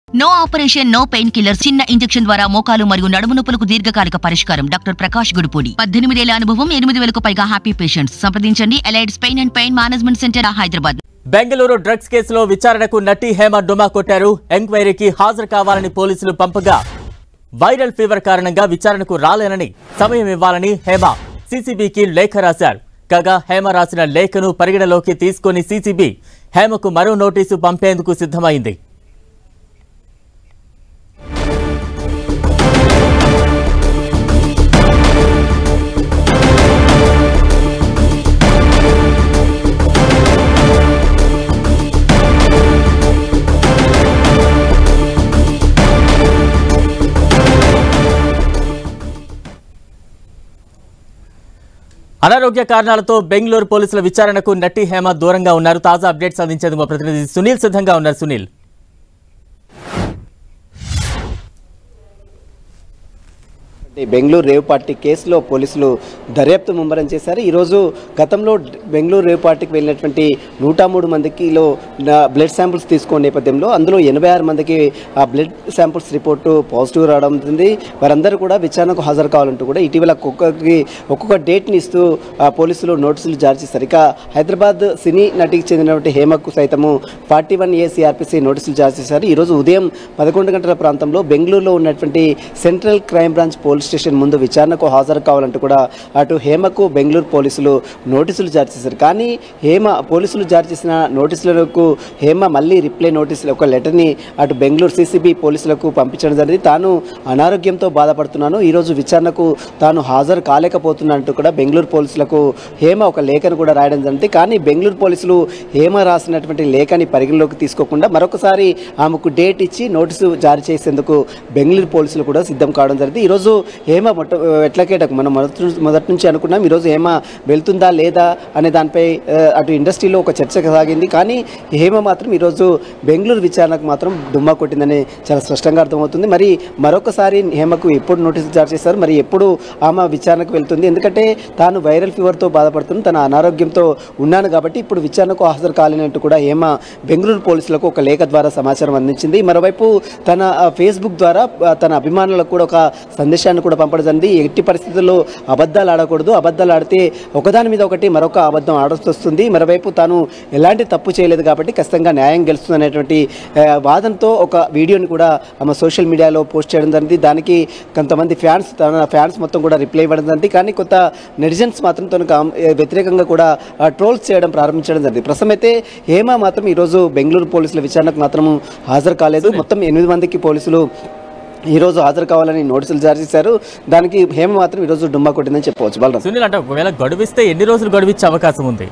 No operation no painkiller చిన్న injection ద్వారా మోకాలు మరియు నడుము నొప్పులకు దీర్ఘకాలిక పరిష్కారం డాక్టర్ ప్రకాష్ గుడిపూడి పద్దెనిమిదేళ్ల అనుభవం ఎనిమిది వేలకు పైగా హ్యాపీ పేషెంట్స్ సంప్రదించండి ఎలైడ్స్ pain and pain management centre Hyderabad Bengaluru drugs కేసులో విచారణకు నటి హేమ డుమా కొట్టారు ఎంక్వైరీకి హాజరు కావాలని పోలీసులు పంపగా వైరల్ ఫీవర్ కారణంగా విచారణకు రాలేనని సమయం ఇవ్వాలని హేమ సీసీబీకి లేఖ రాశారు కాగా హేమ రాసిన లేఖను పరిగణలోకి తీసుకొని సీసీబీ హేమకు మరో నోటీసు పంపేందుకు సిద్ధమైంది అనారోగ్య కారణాలతో బెంగళూరు పోలీసుల విచారణకు నటి హేమ దూరంగా ఉన్నారు తాజా అప్డేట్స్ అందించేందుకు మా ప్రతినిధి సునీల్ సిద్ధంగా ఉన్నారు సునీల్ ఈ బెంగళూరు రేవ్ పార్టీ కేసులో పోలీసులు దర్యాప్తు ముమ్మరం చేశారు ఈరోజు గతంలో బెంగళూరు రేవ్ పార్టీకి వెళ్ళినటువంటి నూట మూడు మందికిలో నా- బ్లడ్ శాంపుల్స్ తీసుకున్న నేపథ్యంలో అందులో ఎనభై ఆరు మందికి ఆ బ్లడ్ శాంపుల్స్ రిపోర్టు పాజిటివ్ రావడం ఉంది వారందరూ కూడా విచారణకు హాజరు కావాలంటూ కూడా ఇటీవల ఒక్కొక్కరికి ఒక్కొక్క డేట్ని ఇస్తూ ఆ పోలీసులు నోటీసులు జారీ చేశారు ఇక హైదరాబాద్ సినీ నటికి చెందినటువంటి హేమకు సైతము ఫార్టీ వన్ ఏ సిఆర్పిసి నోటీసులు జారీ చేశారు ఈరోజు ఉదయం పదకొండు గంటల ప్రాంతంలో బెంగళూరులో ఉన్నటువంటి central crime branch police station ముందు విచారణకు హాజరు కావాలంటూ కూడా అటు హేమకు బెంగళూరు పోలీసులు నోటీసులు జారీ చేశారు కానీ హేమ పోలీసులు జారీ చేసిన నోటీసులకు హేమ మళ్ళీ రిప్లై నోటీసులు ఒక లెటర్ని అటు బెంగళూరు సీసీబీ పోలీసులకు పంపించడం జరిగింది తాను అనారోగ్యంతో బాధపడుతున్నాను ఈరోజు విచారణకు తాను హాజరు కాలేకపోతున్నానంటూ కూడా బెంగళూరు పోలీసులకు హేమ ఒక లేఖను కూడా రాయడం జరిగింది కానీ బెంగళూరు పోలీసులు హేమ రాసినటువంటి లేఖని పరిగణలోకి తీసుకోకుండా మరొకసారి ఆమెకు డేట్ ఇచ్చి నోటీసు జారీ చేసేందుకు బెంగళూరు పోలీసులు కూడా సిద్ధం కావడం జరిగింది ఈరోజు హేమ మొట్ట ఎట్లకేటకు మనం మొదటి నుంచి- మొదటి నుంచి అనుకున్నాం ఈరోజు హేమ వెళ్తుందా లేదా అనే దానిపై ఆ, అటు ఇండస్ట్రీలో ఒక చర్చ సాగింది కానీ హేమ మాత్రం ఈరోజు బెంగళూరు విచారణకు మాత్రం డుమ్మా కొట్టిందని చాలా స్పష్టంగా అర్థమవుతుంది మరి మరొకసారి హేమకు ఎప్పుడు నోటీసులు జారీ చేశారు మరి ఎప్పుడు ఆమె విచారణకు వెళ్తుంది ఎందుకంటే తాను వైరల్ ఫీవర్తో బాధపడుతుంది తన అనారోగ్యంతో ఉన్నాను కాబట్టి ఇప్పుడు విచారణకు హాజరు కాలేనట్టు కూడా హేమ బెంగళూరు పోలీసులకు ఒక లేఖ ద్వారా సమాచారం అందించింది మరోవైపు తన ఆ, ఫేస్బుక్ ద్వారా ఆ, తన అభిమానులకు కూడా ఒక సందేశాన్ని కూడా పంపడం జరిగింది ఎట్టి పరిస్థితుల్లో అబద్ధాలు ఆడకూడదు అబద్ధాలు ఆడితే ఒకదాని మీద ఒకటి మరొక అబద్ధం ఆడాల్సి వస్తుంది మరోవైపు తాను ఎలాంటి తప్పు చేయలేదు కాబట్టి ఖచ్చితంగా న్యాయం గెలుస్తుంది అనేటువంటి ఆ, వాదనతో ఒక వీడియోని కూడా ఆమె సోషల్ మీడియాలో పోస్ట్ చేయడం జరిగింది దానికి కొంతమంది ఫ్యాన్స్ తన ఫ్యాన్స్ మొత్తం కూడా రిప్లై ఇవ్వడం జరిగింది కానీ కొంత నెటిజన్స్ మాత్రం తనకు ఆమ్- ఏ, వ్యతిరేకంగా కూడా ట్రోల్స్ చేయడం ప్రారంభించడం జరిగింది ప్రస్తుతం అయితే హేమ మాత్రం ఈరోజు బెంగళూరు పోలీసుల విచారణకు మాత్రం హాజరు కాలేదు మొత్తం ఎనిమిది మందికి పోలీసులు ఈరోజు హాజరు కావాలని నోటీసులు జారీ చేశారు దానికి హేమ మాత్రం ఈరోజు డుమ్మా కొట్టిందని చెప్పవచ్చు బలరాం సునీల్ అంటే ఒకవేళ గడువిస్తే ఎన్ని రోజులు గడువిచ్చే అవకాశం ఉంది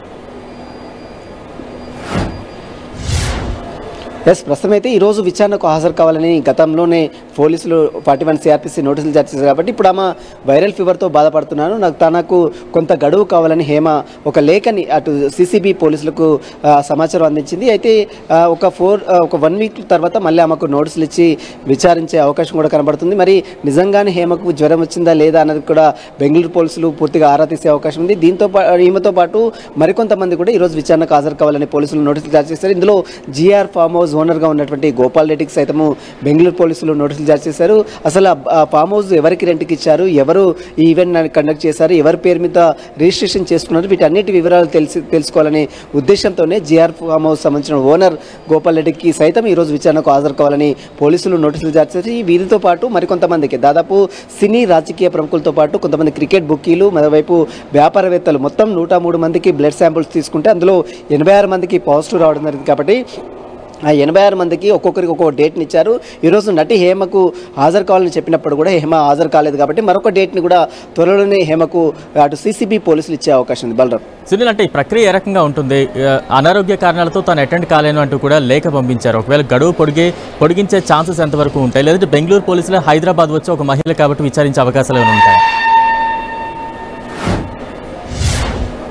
ఎస్ ప్రస్తుతం అయితే ఈరోజు విచారణకు హాజరు కావాలని గతంలోనే పోలీసులు ఫార్టీ వన్ సిఆర్పిసి నోటీసులు జారీ చేశారు కాబట్టి ఇప్పుడు ఆమె వైరల్ ఫీవర్తో బాధపడుతున్నాను నాకు తనకు కొంత గడువు కావాలని హేమ ఒక లేఖని అటు సిసిబి పోలీసులకు ఆ, సమాచారం అందించింది అయితే ఆ, ఒక ఫోర్ ఆ, ఒక వన్ వీక్ తర్వాత మళ్ళీ ఆమెకు నోటీసులు ఇచ్చి విచారించే అవకాశం కూడా కనబడుతుంది మరి నిజంగానే హేమకు జ్వరం వచ్చిందా లేదా అన్నది కూడా బెంగళూరు పోలీసులు పూర్తిగా ఆరా తీసే అవకాశం ఉంది దీంతో పా- ఈమెతో పాటు మరికొంతమంది కూడా ఈరోజు విచారణకు హాజరు కావాలని పోలీసులు నోటీసులు జారీ చేశారు ఇందులో జీఆర్ ఫామ్ హౌస్ ఓనర్గా ఉన్నటువంటి గోపాల్ రెడ్డికి సైతము బెంగళూరు పోలీసులు నోటీసులు జారీ చేశారు అసలు ఆ- ఆ ఫామ్ హౌస్ ఎవరికి రెంట్కి ఇచ్చారు ఎవరు ఈ ఈవెంట్ కండక్ట్ చేశారు ఎవరి పేరు మీద రిజిస్ట్రేషన్ చేసుకున్నారు వీటన్నిటి వివరాలు తెలిసి తెలుసుకోవాలనే ఉద్దేశంతోనే జీఆర్ ఫామ్ హౌస్ సంబంధించిన ఓనర్ గోపాల్ రెడ్డికి సైతం ఈరోజు విచారణకు హాజరు కావాలని పోలీసులు నోటీసులు జారీ చేసి వీరితో పాటు మరికొంతమందికి దాదాపు సినీ రాజకీయ ప్రముఖులతో పాటు కొంతమంది క్రికెట్ బుక్కీలు మరోవైపు వ్యాపారవేత్తలు మొత్తం నూట మూడు మందికి బ్లడ్ శాంపుల్స్ తీసుకుంటే అందులో ఎనభై ఆరు మందికి పాజిటివ్ రావడం జరిగింది కాబట్టి ఆ ఎనభై ఆరు మందికి ఒక్కొక్కరికి ఒక్కొక్క డేట్ని ఇచ్చారు ఈరోజు నటి హేమకు హాజరు కావాలని చెప్పినప్పుడు కూడా హేమ హాజరు కాలేదు కాబట్టి మరొక డేట్ని కూడా త్వరలోనే హేమకు అటు సీసీబీ పోలీసులు ఇచ్చే అవకాశం ఉంది బలరాం సునీల్ అంటే ఈ ప్రక్రియ ఏ రకంగా ఉంటుంది ఆ, అనారోగ్య కారణాలతో తాను అటెండ్ కాలేను అంటూ కూడా లేఖ పంపించారు ఒకవేళ గడువు పొడిగే పొడిగించే ఛాన్సెస్ ఎంతవరకు ఉంటాయి లేదంటే బెంగళూరు పోలీసులు హైదరాబాద్ వచ్చి ఒక మహిళ కాబట్టి విచారించే అవకాశాలు ఏమైనా ఉంటాయి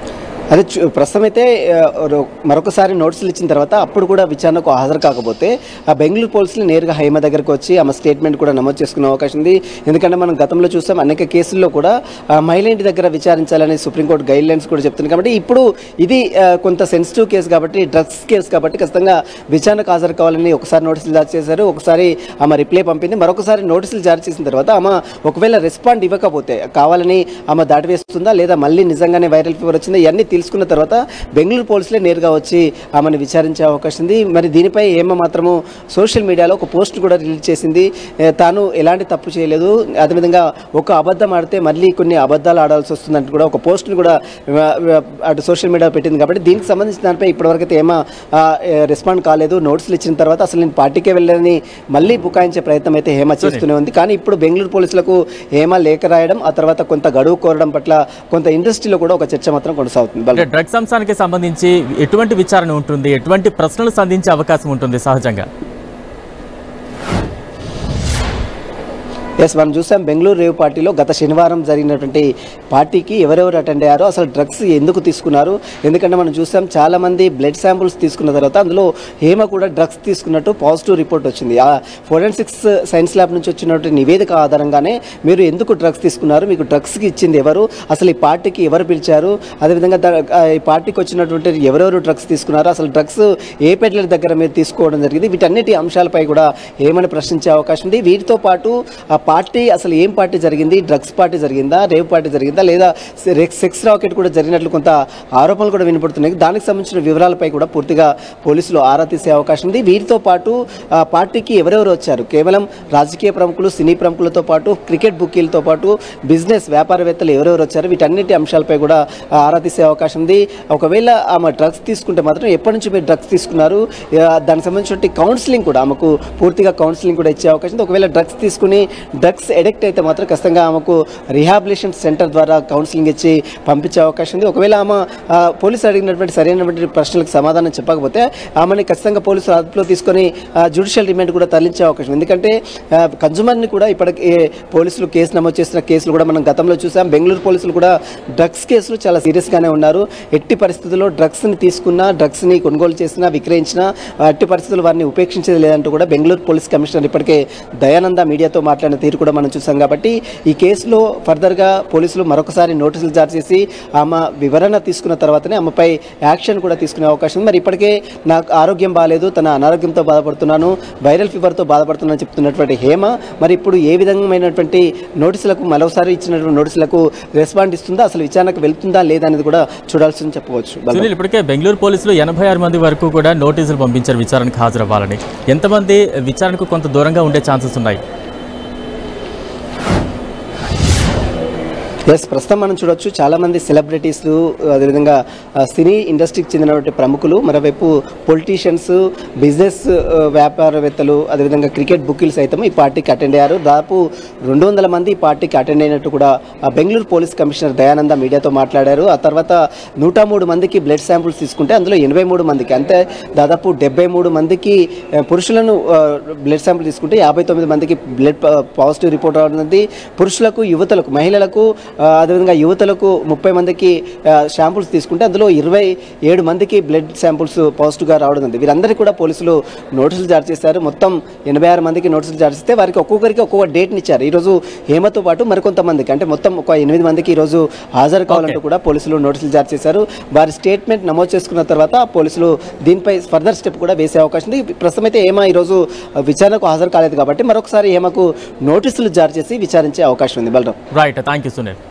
అదే చూ- ప్రస్తుతం అయితే ఆ, రో- మరొకసారి నోటీసులు ఇచ్చిన తర్వాత అప్పుడు కూడా విచారణకు హాజరు కాకపోతే ఆ బెంగళూరు పోలీసులు నేరుగా హైమ దగ్గరకు వచ్చి ఆమె స్టేట్మెంట్ కూడా నమోదు చేసుకునే అవకాశం ఉంది ఎందుకంటే మనం గతంలో చూసాం అనేక కేసుల్లో కూడా ఆ మహిళ ఇంటి దగ్గర విచారించాలని సుప్రీంకోర్టు గైడ్ లైన్స్ కూడా చెప్తుంది కాబట్టి ఇప్పుడు ఇది ఆ, కొంత సెన్సిటివ్ కేసు కాబట్టి డ్రగ్స్ కేసు కాబట్టి ఖచ్చితంగా విచారణకు హాజరు కావాలని ఒకసారి నోటీసులు జారీ చేశారు ఒకసారి ఆమె రిప్లై పంపింది మరొకసారి నోటీసులు జారీ చేసిన తర్వాత ఆమె ఒకవేళ రెస్పాండ్ ఇవ్వకపోతే కావాలని ఆమె దాటి వేస్తుందా లేదా మళ్ళీ నిజంగానే వైరల్ ఫీవర్ వచ్చిందా ఇవన్నీ తెలుసుకున్న తర్వాత బెంగళూరు పోలీసులే నేరుగా వచ్చి ఆమెను విచారించే అవకాశం ఉంది మరి దీనిపై ఏమో మాత్రము సోషల్ మీడియాలో ఒక పోస్ట్ కూడా రిలీజ్ చేసింది ఏ, తాను ఎలాంటి తప్పు చేయలేదు అదేవిధంగా ఒక అబద్ధం ఆడితే మళ్ళీ కొన్ని అబద్ధాలు ఆడాల్సి వస్తుందంటూ కూడా ఒక పోస్ట్ని కూడా ఆ, ఆ, అటు సోషల్ మీడియా పెట్టింది కాబట్టి దీనికి సంబంధించిన దానిపై ఇప్పటివరకు అయితే ఏమో ఆ, ఏ, రెస్పాండ్ కాలేదు నోటీసులు ఇచ్చిన తర్వాత అసలు నేను పార్టీకే వెళ్ళని మళ్ళీ బుకాయించే ప్రయత్నం అయితే హేమ చేస్తూనే ఉంది కానీ ఇప్పుడు బెంగళూరు పోలీసులకు హేమ లేఖ రాయడం ఆ తర్వాత కొంత గడువు కోరడం పట్ల కొంత ఇండస్ట్రీలో కూడా ఒక చర్చ మాత్రం కొనసాగుతుంది అంటే బలరాం. డ్రగ్స్ అంశానికి సంబంధించి ఎటువంటి విచారణ ఉంటుంది ఎటువంటి ప్రశ్నలు సంధించే అవకాశం ఉంటుంది సహజంగా ఎస్ మనం చూసాం బెంగళూరు రేవ్ పార్టీలో గత శనివారం జరిగినటువంటి పార్టీకి ఎవరెవరు అటెండ్ అయ్యారో అసలు డ్రగ్స్ ఎందుకు తీసుకున్నారు ఎందుకంటే మనం చూసాం చాలా మంది బ్లడ్ శాంపుల్స్ తీసుకున్న తర్వాత అందులో హేమ కూడా డ్రగ్స్ తీసుకున్నట్టు పాజిటివ్ రిపోర్ట్ వచ్చింది ఆ ఫోరెన్సిక్స్ సైన్స్ ల్యాబ్ నుంచి వచ్చినటువంటి నివేదిక ఆధారంగానే మీరు ఎందుకు డ్రగ్స్ తీసుకున్నారు మీకు డ్రగ్స్కి ఇచ్చింది ఎవరు అసలు ఈ పార్టీకి ఎవరు పిలిచారు అదేవిధంగా ద- ఆ, ఈ పార్టీకి వచ్చినటువంటి ఎవరెవరు డ్రగ్స్ తీసుకున్నారు అసలు డ్రగ్స్ ఏ పెడ్లర్ దగ్గర మీరు తీసుకోవడం జరిగింది వీటన్నిటి అంశాలపై కూడా ఏమని ప్రశ్నించే అవకాశం ఉంది వీటితో పాటు ఆ పార్టీ అసలు ఏం పార్టీ జరిగింది డ్రగ్స్ పార్టీ జరిగిందా రేవ్ పార్టీ జరిగిందా లేదా సె- సెక్స్ రాకెట్ కూడా జరిగినట్లు కొంత ఆరోపణలు కూడా వినపడుతున్నాయి దానికి సంబంధించిన వివరాలపై కూడా పూర్తిగా పోలీసులు ఆరా తీసే అవకాశం ఉంది వీటితో పాటు ఆ పార్టీకి ఎవరెవరు వచ్చారు కేవలం రాజకీయ ప్రముఖులు సినీ ప్రముఖులతో పాటు క్రికెట్ బుకీలతో పాటు బిజినెస్ వ్యాపారవేత్తలు ఎవరెవరు వచ్చారు వీటన్నిటి అంశాలపై కూడా ఆ, ఆరా తీసే అవకాశం ఉంది ఒకవేళ ఆమె డ్రగ్స్ తీసుకుంటే మాత్రం ఎప్పటి నుంచి మీరు డ్రగ్స్ తీసుకున్నారు ఆ, దానికి సంబంధించిన కౌన్సిలింగ్ కూడా ఆమెకు పూర్తిగా కౌన్సిలింగ్ కూడా ఇచ్చే అవకాశం ఉంది ఒకవేళ డ్రగ్స్ తీసుకుని డ్రగ్స్ ఎడిక్ట్ అయితే మాత్రం ఖచ్చితంగా ఆమెకు రిహాబిలిటేషన్ సెంటర్ ద్వారా కౌన్సిలింగ్ ఇచ్చి పంపించే అవకాశం ఉంది ఒకవేళ ఆమె ఆ, పోలీసులు అడిగినటువంటి సరైనటువంటి ప్రశ్నలకు సమాధానం చెప్పకపోతే ఆమెని ఖచ్చితంగా పోలీసులు అదుపులో తీసుకొని జ్యుడిషియల్ రిమాండ్ కూడా తరలించే అవకాశం ఉంది ఎందుకంటే ఆ, కన్జ్యూమర్ని కూడా ఇప్పటికే పోలీసులు కేసు నమోదు చేసిన కేసులు కూడా మనం గతంలో చూసాం బెంగళూరు పోలీసులు కూడా డ్రగ్స్ కేసులు చాలా సీరియస్గానే ఉన్నారు ఎట్టి పరిస్థితుల్లో డ్రగ్స్ని తీసుకున్నా డ్రగ్స్ని కొనుగోలు చేసినా విక్రయించినా ఆ, ఎట్టి పరిస్థితుల్లో వారిని ఉపేక్షించేది లేదంటూ కూడా బెంగళూరు పోలీస్ కమిషనర్ ఇప్పటికే దయానంద మీడియాతో మాట్లాడిన తీరు కూడా మనం చూసాం కాబట్టి ఈ కేసులో ఫర్దర్గా పోలీసులు మరొకసారి నోటీసులు జారీ చేసి ఆమె వివరణ తీసుకున్న తర్వాతనే ఆమెపై యాక్షన్ కూడా తీసుకునే అవకాశం ఉంది మరి ఇప్పటికే నాకు ఆరోగ్యం బాగాలేదు తన అనారోగ్యంతో బాధపడుతున్నాను వైరల్ ఫీవర్తో బాధపడుతున్నాను చెప్తున్నటువంటి హేమ మరి ఇప్పుడు ఏ విధమైనటువంటి నోటీసులకు మరోసారి ఇచ్చినటువంటి నోటీసులకు రెస్పాండ్ ఇస్తుందా అసలు విచారణకు వెళ్తుందా లేదా అనేది కూడా చూడాల్సింది చెప్పవచ్చు బలరాం. సునీల్ ఇప్పటికే బెంగళూరు పోలీసులు ఎనభై ఆరు మంది వరకు కూడా నోటీసులు పంపించారు విచారణకు హాజరవ్వాలని ఎంతమంది విచారణకు కొంత దూరంగా ఉండే ఛాన్సెస్ ఉన్నాయి ఎస్ ప్రస్తుతం మనం చూడొచ్చు చాలా మంది సెలబ్రిటీస్ అదేవిధంగా ఆ, సినీ ఇండస్ట్రీకి చెందినటువంటి ప్రముఖులు మరోవైపు పొలిటీషియన్స్ బిజినెస్ ఆ, వ్యాపారవేత్తలు అదేవిధంగా క్రికెట్ బుకీలు సైతం ఈ పార్టీకి అటెండ్ అయ్యారు దాదాపు రెండు వందల మంది ఈ పార్టీకి అటెండ్ అయినట్టు కూడా ఆ, బెంగళూరు పోలీస్ కమిషనర్ దయానంద మీడియాతో మాట్లాడారు ఆ తర్వాత నూట మూడు మందికి బ్లడ్ శాంపుల్స్ తీసుకుంటే అందులో ఎనభై మూడు మందికి అంటే దాదాపు డెబ్బై మూడు మందికి ఆ, పురుషులను ఆ, బ్లడ్ శాంపుల్ తీసుకుంటే యాభై తొమ్మిది మందికి బ్లడ్ పా- పాజిటివ్ రిపోర్ట్ అవుతుంది పురుషులకు యువతలకు మహిళలకు ఆ, అదేవిధంగా యువతలకు ముప్పై మందికి ఆ, శాంపుల్స్ తీసుకుంటే అందులో ఇరవై ఏడు మందికి బ్లడ్ శాంపుల్స్ పాజిటివ్గా రావడం ఉంది వీరందరికీ కూడా పోలీసులు నోటీసులు జారీ చేశారు మొత్తం ఎనభై ఆరు మందికి నోటీసులు జారీ చేస్తే వారికి ఒక్కొక్కరికి ఒక్కొక్క డేట్ని ఇచ్చారు ఈరోజు హేమతో పాటు మరికొంతమందికి అంటే మొత్తం ఒక ఎనిమిది మందికి ఈరోజు హాజరు కావాలంటూ కూడా పోలీసులు నోటీసులు జారీ చేశారు వారి స్టేట్మెంట్ నమోదు చేసుకున్న తర్వాత పోలీసులు దీనిపై ఫర్దర్ స్టెప్ కూడా వేసే అవకాశం ఉంది ప్రస్తుతం అయితే హేమ ఈరోజు విచారణకు హాజరు కాలేదు కాబట్టి మరొకసారి హేమకు నోటీసులు జారీ చేసి విచారించే అవకాశం ఉంది Balaram right thank you Sunil